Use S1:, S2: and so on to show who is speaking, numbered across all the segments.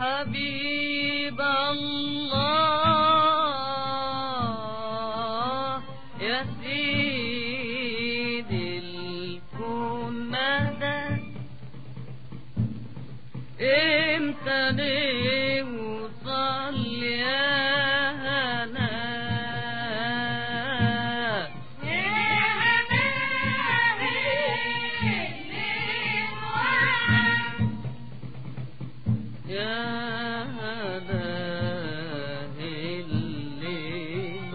S1: حبيب الله يا سيدي الكون مدد امتى نوصل يا هنا يا هذا الليل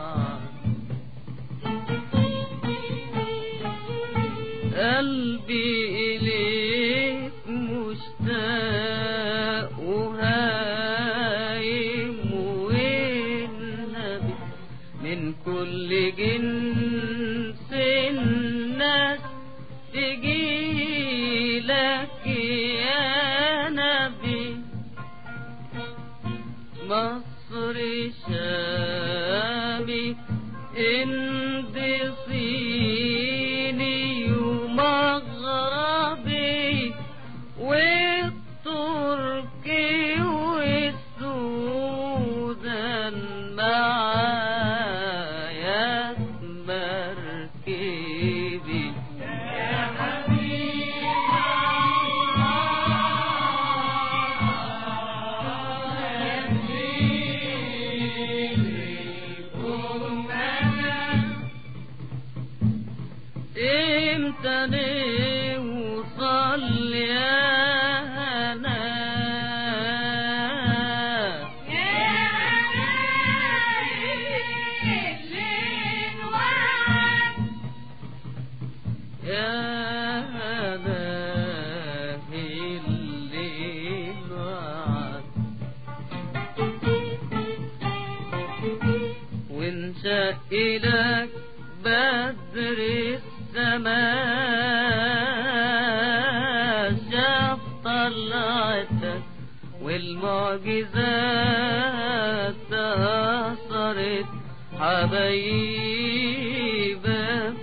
S1: قلبي إليك مشتاق وهايم والنبي من كل جنس الناس تجيلك يا نبي مصر شامي هند صيني ومغربي والتركي والسودان معايا مركبي امتى نوصل يا هنا يا هذا الليل وعد وانشق لك بدر السماء شاف طلعتك والمعجزات أثرت حبايبك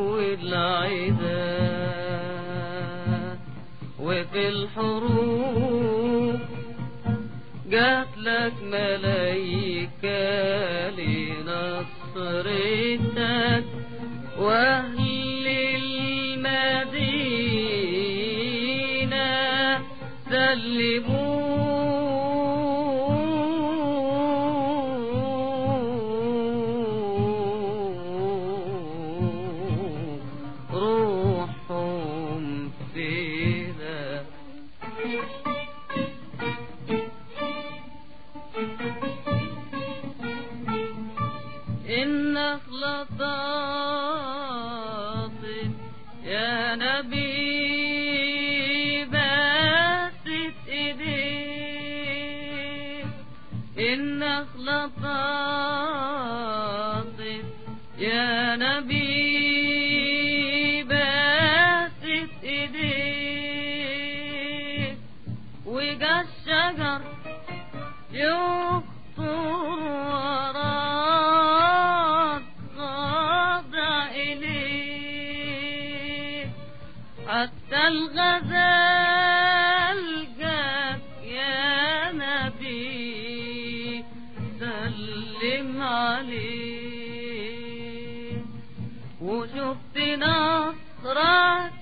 S1: والعداد وفي الحروب جات لك ملايكة لنصرتك وأهل المدينة سلموا روحهم فينا النخلة طافت يا نبي باسط ايديك النخلة طافت يا نبي باسط ايديك وجا الشجر يخطر وراك خاضع إليك حتى الغزال جاك يا نبي سلم عليه وشفت نصرك